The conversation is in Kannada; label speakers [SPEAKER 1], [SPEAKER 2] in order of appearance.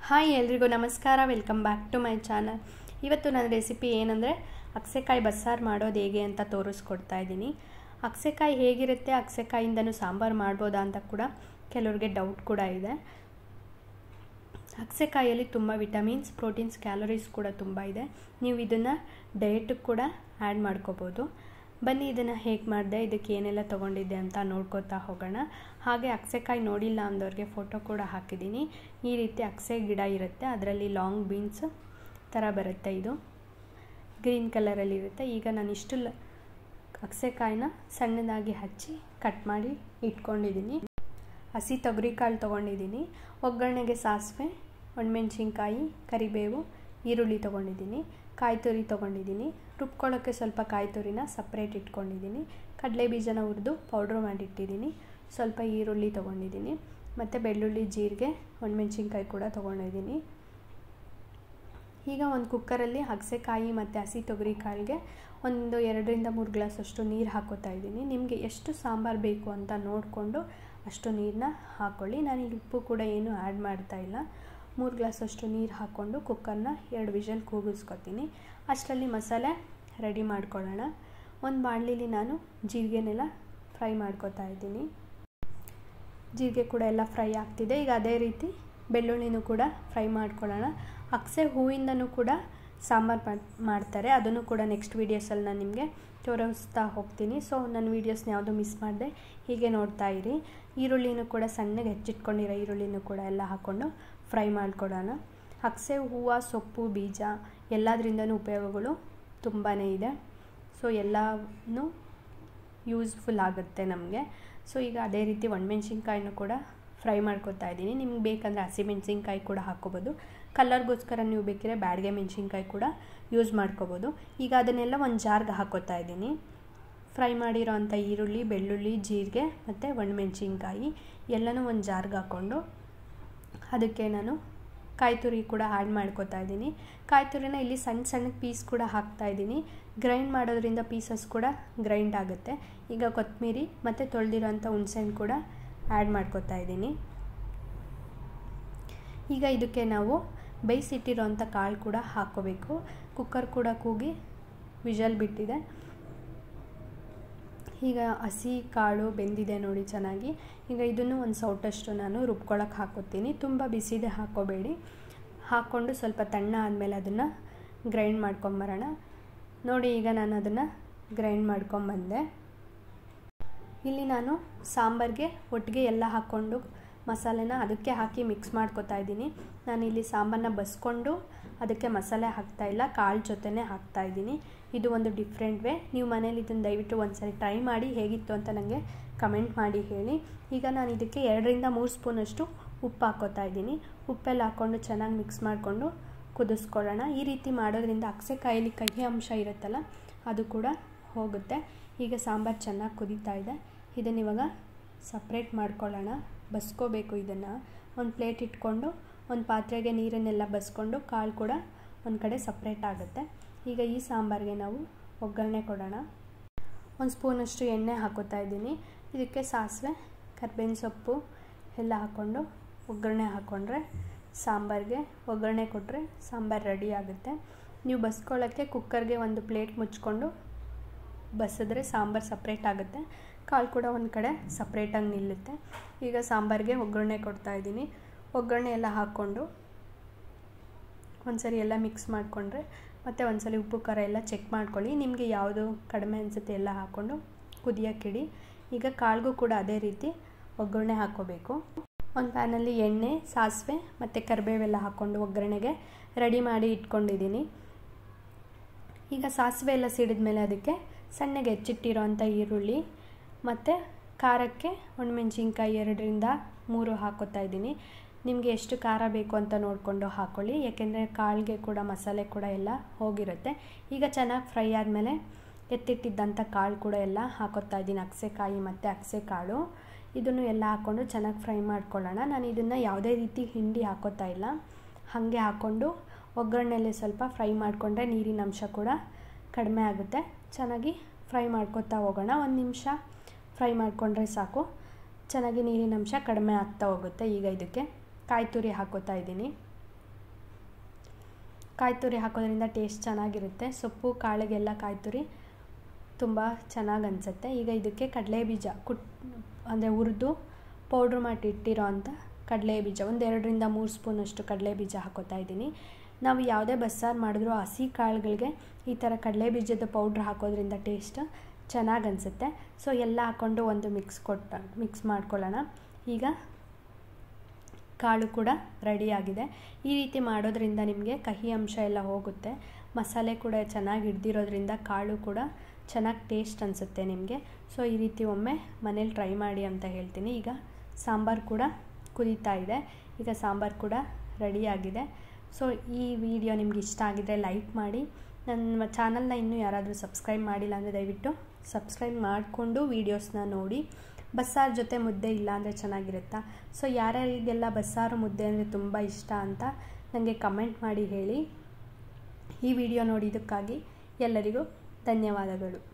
[SPEAKER 1] ಹಾಯ್ ಎಲ್ರಿಗೂ ನಮಸ್ಕಾರ welcome back to my channel ಇವತ್ತು ನನ್ನ ರೆಸಿಪಿ ಏನಂದರೆ ಅಕ್ಸೆಕಾಯಿ ಬಸ್ಸಾರು ಮಾಡೋದು ಹೇಗೆ ಅಂತ ತೋರಿಸ್ಕೊಡ್ತಾ ಇದ್ದೀನಿ ಅಕ್ಸೆಕಾಯಿ ಹೇಗಿರುತ್ತೆ ಅಕ್ಸೆಕಾಯಿಂದನೂ ಸಾಂಬಾರು ಮಾಡ್ಬೋದಾ ಅಂತ ಕೂಡ ಕೆಲವ್ರಿಗೆ ಡೌಟ್ ಕೂಡ ಇದೆ ಅಕ್ಸೆಕಾಯಲ್ಲಿ ತುಂಬ ವಿಟಮಿನ್ಸ್ ಪ್ರೋಟೀನ್ಸ್ ಕ್ಯಾಲರೀಸ್ ಕೂಡ ತುಂಬ ಇದೆ ನೀವು ಇದನ್ನು ಡಯಟಿಗೆ ಕೂಡ ಆ್ಯಡ್ ಮಾಡ್ಕೋಬೋದು ಬನ್ನಿ ಇದನ್ನು ಹೇಗೆ ಮಾಡಿದೆ ಇದಕ್ಕೆ ಏನೆಲ್ಲ ತೊಗೊಂಡಿದ್ದೆ ಅಂತ ನೋಡ್ಕೋತಾ ಹೋಗೋಣ ಹಾಗೆ ಅಕ್ಸೆಕಾಯಿ ನೋಡಿಲ್ಲ ಅಂದವ್ರಿಗೆ ಫೋಟೋ ಕೂಡ ಹಾಕಿದ್ದೀನಿ ಈ ರೀತಿ ಅಕ್ಸೆ ಗಿಡ ಇರುತ್ತೆ ಅದರಲ್ಲಿ ಲಾಂಗ್ ಬೀನ್ಸ್ ಥರ ಬರುತ್ತೆ ಇದು ಗ್ರೀನ್ ಕಲರಲ್ಲಿ ಇರುತ್ತೆ ಈಗ ನಾನು ಇಷ್ಟು ಲ ಅಕ್ಸೆಕಾಯಿನ ಸಣ್ಣದಾಗಿ ಹಚ್ಚಿ ಕಟ್ ಮಾಡಿ ಇಟ್ಕೊಂಡಿದ್ದೀನಿ ಹಸಿ ತೊಗರಿಕಾಳು ತೊಗೊಂಡಿದ್ದೀನಿ ಒಗ್ಗರಣೆಗೆ ಸಾಸಿವೆ ಒಣಮೆಣ್ಸಿನ್ಕಾಯಿ ಕರಿಬೇವು ಈರುಳ್ಳಿ ತೊಗೊಂಡಿದ್ದೀನಿ ಕಾಯಿ ತುರಿ ತೊಗೊಂಡಿದ್ದೀನಿ ರುಬ್ಕೊಳ್ಳೋಕ್ಕೆ ಸ್ವಲ್ಪ ಕಾಯಿ ತುರಿನ ಸಪ್ರೇಟ್ ಇಟ್ಕೊಂಡಿದ್ದೀನಿ ಕಡಲೆ ಬೀಜನ ಹುರಿದು ಪೌಡ್ರ್ ಮಾಡಿಟ್ಟಿದ್ದೀನಿ ಸ್ವಲ್ಪ ಈರುಳ್ಳಿ ತೊಗೊಂಡಿದ್ದೀನಿ ಮತ್ತು ಬೆಳ್ಳುಳ್ಳಿ ಜೀರಿಗೆ ಒಣಮೆಣ್ಸಿನ್ಕಾಯಿ ಕೂಡ ತೊಗೊಂಡಿದ್ದೀನಿ ಈಗ ಒಂದು ಕುಕ್ಕರಲ್ಲಿ ಅಗಸೆಕಾಯಿ ಮತ್ತು ಹಸಿ ತೊಗರಿ ಕಾಳಿಗೆ ಒಂದು ಎರಡರಿಂದ ಮೂರು ಗ್ಲಾಸಷ್ಟು ನೀರು ಹಾಕೋತಾ ಇದ್ದೀನಿ ನಿಮಗೆ ಎಷ್ಟು ಸಾಂಬಾರು ಬೇಕು ಅಂತ ನೋಡಿಕೊಂಡು ಅಷ್ಟು ನೀರನ್ನ ಹಾಕ್ಕೊಳ್ಳಿ ನಾನಿಲ್ಲಿ ಉಪ್ಪು ಕೂಡ ಏನು ಆ್ಯಡ್ ಮಾಡ್ತಾ ಇಲ್ಲ ಮೂರು ಗ್ಲಾಸಷ್ಟು ನೀರು ಹಾಕ್ಕೊಂಡು ಕುಕ್ಕರ್ನ ಎರಡು ವಿಷಲ್ ಕೂಗಿಸ್ಕೊತೀನಿ ಅಷ್ಟರಲ್ಲಿ ಮಸಾಲೆ ರೆಡಿ ಮಾಡ್ಕೊಳ್ಳೋಣ ಒಂದು ಬಾಣಲಿಲಿ ನಾನು ಜೀರಿಗೆನೆಲ್ಲ ಫ್ರೈ ಮಾಡ್ಕೊತಾ ಇದ್ದೀನಿ ಜೀರಿಗೆ ಕೂಡ ಎಲ್ಲ ಫ್ರೈ ಆಗ್ತಿದೆ ಈಗ ಅದೇ ರೀತಿ ಬೆಳ್ಳುಳ್ಳಿನೂ ಕೂಡ ಫ್ರೈ ಮಾಡ್ಕೊಳ್ಳೋಣ ಅಕ್ಸೆ ಹೂವಿಂದನೂ ಕೂಡ ಸಾಂಬಾರು ಮಾಡ್ತಾರೆ ಅದನ್ನು ಕೂಡ ನೆಕ್ಸ್ಟ್ ವೀಡಿಯೋಸಲ್ಲಿ ನಾನು ನಿಮಗೆ ತೋರಿಸ್ತಾ ಹೋಗ್ತೀನಿ ಸೊ ನನ್ನ ವೀಡಿಯೋಸ್ನ ಯಾವುದು ಮಿಸ್ ಮಾಡಿದೆ ಹೀಗೆ ನೋಡ್ತಾ ಇರಿ ಈರುಳ್ಳಿನೂ ಕೂಡ ಸಣ್ಣಗೆ ಹೆಚ್ಚಿಟ್ಕೊಂಡಿರೋ ಈರುಳ್ಳಿನೂ ಕೂಡ ಎಲ್ಲ ಹಾಕ್ಕೊಂಡು ಫ್ರೈ ಮಾಡ್ಕೊಳ್ಳೋಣ ಅಕ್ಸೆ ಹೂವು ಸೊಪ್ಪು ಬೀಜ ಎಲ್ಲದರಿಂದನೂ ಉಪಯೋಗಗಳು ತುಂಬಾ ಇದೆ ಸೊ ಎಲ್ಲನೂ ಯೂಸ್ಫುಲ್ ಆಗುತ್ತೆ ನಮಗೆ ಸೊ ಈಗ ಅದೇ ರೀತಿ ಒಣಮೆಣ್ಸಿನ್ಕಾಯಿನೂ ಕೂಡ ಫ್ರೈ ಮಾಡ್ಕೊತಾ ಇದ್ದೀನಿ ನಿಮ್ಗೆ ಬೇಕಂದರೆ ಹಸಿಮೆಣ್ಸಿನ್ಕಾಯಿ ಕೂಡ ಹಾಕ್ಕೋಬೋದು ಕಲರ್ಗೋಸ್ಕರ ನೀವು ಬೇಕಿದ್ರೆ ಬ್ಯಾಡಿಗೆ ಮೆಣಸಿನ್ಕಾಯಿ ಕೂಡ ಯೂಸ್ ಮಾಡ್ಕೋಬೋದು ಈಗ ಅದನ್ನೆಲ್ಲ ಒಂದು ಜಾರ್ಗೆ ಹಾಕೋತಾ ಇದ್ದೀನಿ ಫ್ರೈ ಮಾಡಿರೋ ಅಂಥ ಈರುಳ್ಳಿ ಬೆಳ್ಳುಳ್ಳಿ ಜೀರಿಗೆ ಮತ್ತು ಒಣಮೆಣ್ಸಿನ್ಕಾಯಿ ಎಲ್ಲನೂ ಒಂದು ಜಾರ್ಗೆ ಹಾಕ್ಕೊಂಡು ಅದಕ್ಕೆ ನಾನು ಕಾಯಿ ತುರಿ ಕೂಡ ಆ್ಯಡ್ ಮಾಡ್ಕೋತಾ ಇದ್ದೀನಿ ಕಾಯಿ ತುರಿನ ಇಲ್ಲಿ ಸಣ್ಣ ಸಣ್ಣ ಪೀಸ್ ಕೂಡ ಹಾಕ್ತಾ ಇದ್ದೀನಿ ಗ್ರೈಂಡ್ ಮಾಡೋದ್ರಿಂದ ಪೀಸಸ್ ಕೂಡ ಗ್ರೈಂಡ್ ಆಗುತ್ತೆ ಈಗ ಕೊತ್ತಂಬರಿ ಮತ್ತು ತೊಳೆದಿರೋಂಥ ಹುಣ್ಸೆಹಣ್ಣು ಕೂಡ ಆ್ಯಡ್ ಮಾಡ್ಕೋತಾ ಇದ್ದೀನಿ ಈಗ ಇದಕ್ಕೆ ನಾವು ಬೇಯಿಸಿಟ್ಟಿರೋಂಥ ಕಾಳು ಕೂಡ ಹಾಕ್ಕೋಬೇಕು ಕುಕ್ಕರ್ ಕೂಡ ಕೂಗಿ ವಿಜಲ್ ಬಿಟ್ಟಿದೆ ಈಗ ಹಸಿ ಕಾಳು ಬೆಂದಿದೆ ನೋಡಿ ಚೆನ್ನಾಗಿ ಈಗ ಇದನ್ನು ಒಂದು ಸೌಟಷ್ಟು ನಾನು ರುಬ್ಕೊಳಕ್ಕೆ ಹಾಕೋತೀನಿ ತುಂಬ ಬಿಸಿದೆ ಹಾಕ್ಕೋಬೇಡಿ ಹಾಕ್ಕೊಂಡು ಸ್ವಲ್ಪ ತಣ್ಣ ಆದಮೇಲೆ ಅದನ್ನು ಗ್ರೈಂಡ್ ಮಾಡ್ಕೊಂಬರೋಣ ನೋಡಿ ಈಗ ನಾನು ಅದನ್ನು ಗ್ರೈಂಡ್ ಮಾಡ್ಕೊಂಬಂದೆ ಇಲ್ಲಿ ನಾನು ಸಾಂಬಾರಿಗೆ ಒಟ್ಟಿಗೆ ಎಲ್ಲ ಹಾಕ್ಕೊಂಡು ಮಸಾಲೆನ ಅದಕ್ಕೆ ಹಾಕಿ ಮಿಕ್ಸ್ ಮಾಡ್ಕೊತಾ ಇದ್ದೀನಿ ನಾನಿಲ್ಲಿ ಸಾಂಬಾರನ್ನ ಬಸ್ಕೊಂಡು ಅದಕ್ಕೆ ಮಸಾಲೆ ಹಾಕ್ತಾ ಇಲ್ಲ ಕಾಳು ಜೊತೆನೇ ಹಾಕ್ತಾ ಇದ್ದೀನಿ ಇದು ಒಂದು ಡಿಫ್ರೆಂಟ್ ವೇ ನೀವು ಮನೇಲಿ ಇದನ್ನು ದಯವಿಟ್ಟು ಒಂದ್ಸರಿ ಟ್ರೈ ಮಾಡಿ ಹೇಗಿತ್ತು ಅಂತ ನನಗೆ ಕಮೆಂಟ್ ಮಾಡಿ ಹೇಳಿ ಈಗ ನಾನು ಇದಕ್ಕೆ ಎರಡರಿಂದ ಮೂರು ಸ್ಪೂನಷ್ಟು ಉಪ್ಪು ಹಾಕೋತಾ ಇದ್ದೀನಿ ಉಪ್ಪೆಲ್ಲ ಹಾಕ್ಕೊಂಡು ಚೆನ್ನಾಗಿ ಮಿಕ್ಸ್ ಮಾಡಿಕೊಂಡು ಕುದಿಸ್ಕೊಳ್ಳೋಣ ಈ ರೀತಿ ಮಾಡೋದ್ರಿಂದ ಅಕ್ಸೆಕಾಯಲ್ಲಿ ಕಹಿ ಅಂಶ ಇರುತ್ತಲ್ಲ ಅದು ಕೂಡ ಹೋಗುತ್ತೆ ಈಗ ಸಾಂಬಾರು ಚೆನ್ನಾಗಿ ಕುದೀತಾ ಇದೆ ಇದನ್ನು ಇವಾಗ ಸಪ್ರೇಟ್ ಮಾಡ್ಕೊಳ್ಳೋಣ ಬಸ್ಕೋಬೇಕು ಇದನ್ನು ಒಂದು ಪ್ಲೇಟ್ ಇಟ್ಕೊಂಡು ಒಂದು ಪಾತ್ರೆಗೆ ನೀರನ್ನೆಲ್ಲ ಬಸ್ಕೊಂಡು ಕಾಳು ಕೂಡ ಒಂದು ಕಡೆ ಸಪ್ರೇಟ್ ಆಗುತ್ತೆ ಈಗ ಈ ಸಾಂಬಾರಿಗೆ ನಾವು ಒಗ್ಗರಣೆ ಕೊಡೋಣ ಒಂದು ಸ್ಪೂನಷ್ಟು ಎಣ್ಣೆ ಹಾಕೋತಾ ಇದ್ದೀನಿ ಇದಕ್ಕೆ ಸಾಸಿವೆ ಕರ್ಬೇವಿನ ಸೊಪ್ಪು ಎಲ್ಲ ಹಾಕ್ಕೊಂಡು ಒಗ್ಗರಣೆ ಹಾಕ್ಕೊಂಡ್ರೆ ಸಾಂಬಾರಿಗೆ ಒಗ್ಗರಣೆ ಕೊಟ್ಟರೆ ಸಾಂಬಾರು ರೆಡಿ ಆಗುತ್ತೆ ನೀವು ಬಸ್ಕೊಳ್ಳೋಕ್ಕೆ ಕುಕ್ಕರ್ಗೆ ಒಂದು ಪ್ಲೇಟ್ ಮುಚ್ಕೊಂಡು ಬಸಿದ್ರೆ ಸಾಂಬಾರು ಸಪ್ರೇಟ್ ಆಗುತ್ತೆ ಕಾಳು ಕೂಡ ಒಂದು ಕಡೆ ಸಪ್ರೇಟಾಗಿ ನಿಲ್ಲುತ್ತೆ ಈಗ ಸಾಂಬಾರಿಗೆ ಒಗ್ಗರಣೆ ಕೊಡ್ತಾಯಿದ್ದೀನಿ ಒಗ್ಗರಣೆ ಎಲ್ಲ ಹಾಕ್ಕೊಂಡು ಒಂದ್ಸರಿ ಎಲ್ಲ ಮಿಕ್ಸ್ ಮಾಡಿಕೊಂಡ್ರೆ ಮತ್ತು ಒಂದ್ಸಲಿ ಉಪ್ಪು ಖಾರ ಎಲ್ಲ ಚೆಕ್ ಮಾಡ್ಕೊಳ್ಳಿ ನಿಮಗೆ ಯಾವುದು ಕಡಿಮೆ ಅನಿಸುತ್ತೆ ಎಲ್ಲ ಹಾಕ್ಕೊಂಡು ಕುದಿಯೋಕ್ಕಿಡಿ ಈಗ ಕಾಳಿಗೂ ಕೂಡ ಅದೇ ರೀತಿ ಒಗ್ಗರಣೆ ಹಾಕ್ಕೋಬೇಕು ಒಂದು ಪ್ಯಾನಲ್ಲಿ ಎಣ್ಣೆ ಸಾಸಿವೆ ಮತ್ತು ಕರಿಬೇವೆಲ್ಲ ಹಾಕ್ಕೊಂಡು ಒಗ್ಗರಣೆಗೆ ರೆಡಿ ಮಾಡಿ ಇಟ್ಕೊಂಡಿದ್ದೀನಿ ಈಗ ಸಾಸಿವೆ ಎಲ್ಲ ಸಿಡಿದ ಮೇಲೆ ಅದಕ್ಕೆ ಸಣ್ಣಗೆ ಹೆಚ್ಚಿಟ್ಟಿರೋ ಅಂಥ ಈರುಳ್ಳಿ ಮತ್ತು ಖಾರಕ್ಕೆ ಒಣಮೆಣ್ಸಿನ್ಕಾಯಿ ಎರಡರಿಂದ ಮೂರು ಹಾಕೋತಾ ಇದ್ದೀನಿ ನಿಮಗೆ ಎಷ್ಟು ಖಾರ ಬೇಕು ಅಂತ ನೋಡಿಕೊಂಡು ಹಾಕ್ಕೊಳ್ಳಿ ಯಾಕೆಂದರೆ ಕಾಳಿಗೆ ಕೂಡ ಮಸಾಲೆ ಕೂಡ ಎಲ್ಲ ಹೋಗಿರುತ್ತೆ ಈಗ ಚೆನ್ನಾಗಿ ಫ್ರೈ ಆದಮೇಲೆ ಎತ್ತಿಟ್ಟಿದ್ದಂಥ ಕಾಳು ಕೂಡ ಎಲ್ಲ ಹಾಕೋತಾ ಇದ್ದೀನಿ ಅಗಸೆಕಾಯಿ ಮತ್ತು ಅಗಸೆ ಕಾಳು ಇದನ್ನು ಎಲ್ಲ ಹಾಕ್ಕೊಂಡು ಚೆನ್ನಾಗಿ ಫ್ರೈ ಮಾಡ್ಕೊಳ್ಳೋಣ ನಾನು ಇದನ್ನು ಯಾವುದೇ ರೀತಿ ಹಿಂಡಿ ಹಾಕೋತಾ ಇಲ್ಲ ಹಾಗೆ ಹಾಕ್ಕೊಂಡು ಒಗ್ಗರಣೆಯಲ್ಲಿ ಸ್ವಲ್ಪ ಫ್ರೈ ಮಾಡಿಕೊಂಡ್ರೆ ನೀರಿನ ಅಂಶ ಕೂಡ ಕಡಿಮೆ ಆಗುತ್ತೆ ಚೆನ್ನಾಗಿ ಫ್ರೈ ಮಾಡ್ಕೊತಾ ಹೋಗೋಣ ಒಂದು ನಿಮಿಷ ಫ್ರೈ ಮಾಡಿಕೊಂಡ್ರೆ ಸಾಕು ಚೆನ್ನಾಗಿ ನೀರಿನ ಅಂಶ ಕಡಿಮೆ ಆಗ್ತಾ ಹೋಗುತ್ತೆ ಈಗ ಇದಕ್ಕೆ ಕಾಯಿ ತುರಿ ಹಾಕೋತಾ ಇದ್ದೀನಿ ಕಾಯಿ ತುರಿ ಹಾಕೋದ್ರಿಂದ ಟೇಸ್ಟ್ ಚೆನ್ನಾಗಿರುತ್ತೆ ಸೊಪ್ಪು ಕಾಳಿಗೆಲ್ಲ ಕಾಯಿ ತುರಿ ತುಂಬ ಚೆನ್ನಾಗಿ ಅನಿಸುತ್ತೆ ಈಗ ಇದಕ್ಕೆ ಕಡಲೆ ಬೀಜ ಕುಟ್ ಅಂದರೆ ಹುರಿದು ಪೌಡ್ರ್ ಮಾಡಿ ಇಟ್ಟಿರೋ ಅಂಥ ಕಡಲೆ ಬೀಜ ಒಂದು ಎರಡರಿಂದ ಮೂರು ಸ್ಪೂನಷ್ಟು ಕಡಲೆ ಬೀಜ ಹಾಕೋತಾ ಇದ್ದೀನಿ ನಾವು ಯಾವುದೇ ಬಸ್ಸಾರು ಮಾಡಿದ್ರೂ ಹಸಿ ಕಾಳುಗಳಿಗೆ ಈ ಥರ ಕಡಲೆ ಬೀಜದ ಪೌಡ್ರ್ ಹಾಕೋದ್ರಿಂದ ಟೇಸ್ಟ್ ಚೆನ್ನಾಗಿ ಅನಿಸುತ್ತೆ ಸೊ ಎಲ್ಲ ಹಾಕ್ಕೊಂಡು ಒಂದು ಮಿಕ್ಸ್ ಕೊಟ್ಟ ಮಿಕ್ಸ್ ಮಾಡ್ಕೊಳ್ಳೋಣ ಈಗ ಕಾಳು ಕೂಡ ರೆಡಿಯಾಗಿದೆ ಈ ರೀತಿ ಮಾಡೋದ್ರಿಂದ ನಿಮಗೆ ಕಹಿ ಅಂಶ ಎಲ್ಲ ಹೋಗುತ್ತೆ ಮಸಾಲೆ ಕೂಡ ಚೆನ್ನಾಗಿ ಹಿಡ್ದಿರೋದ್ರಿಂದ ಕಾಳು ಕೂಡ ಚೆನ್ನಾಗಿ ಟೇಸ್ಟ್ ಅನಿಸುತ್ತೆ ನಿಮಗೆ ಸೊ ಈ ರೀತಿ ಒಮ್ಮೆ ಮನೇಲಿ ಟ್ರೈ ಮಾಡಿ ಅಂತ ಹೇಳ್ತೀನಿ ಈಗ ಸಾಂಬಾರು ಕೂಡ ಕುದೀತಾ ಇದೆ ಈಗ ಸಾಂಬಾರು ಕೂಡ ರೆಡಿಯಾಗಿದೆ ಸೊ ಈ ವಿಡಿಯೋ ನಿಮ್ಗೆ ಇಷ್ಟ ಆಗಿದ್ರೆ ಲೈಕ್ ಮಾಡಿ ನನ್ನ ಚಾನಲ್ನ ಇನ್ನೂ ಯಾರಾದರೂ ಸಬ್ಸ್ಕ್ರೈಬ್ ಮಾಡಿಲ್ಲ ಅಂದರೆ ದಯವಿಟ್ಟು ಸಬ್ಸ್ಕ್ರೈಬ್ ಮಾಡಿಕೊಂಡು ವೀಡಿಯೋಸ್ನ ನೋಡಿ ಬಸ್ಸಾರು ಜೊತೆ ಮುದ್ದೆ ಇಲ್ಲ ಅಂದರೆ ಚೆನ್ನಾಗಿರುತ್ತಾ ಸೊ ಯಾರ್ಯಾರಿಗೆಲ್ಲ ಬಸ್ಸಾರು ಮುದ್ದೆ ಅಂದರೆ ತುಂಬ ಇಷ್ಟ ಅಂತ ನನಗೆ ಕಮೆಂಟ್ ಮಾಡಿ ಹೇಳಿ ಈ ವಿಡಿಯೋ ನೋಡಿದ್ದಕ್ಕಾಗಿ ಎಲ್ಲರಿಗೂ ಧನ್ಯವಾದಗಳು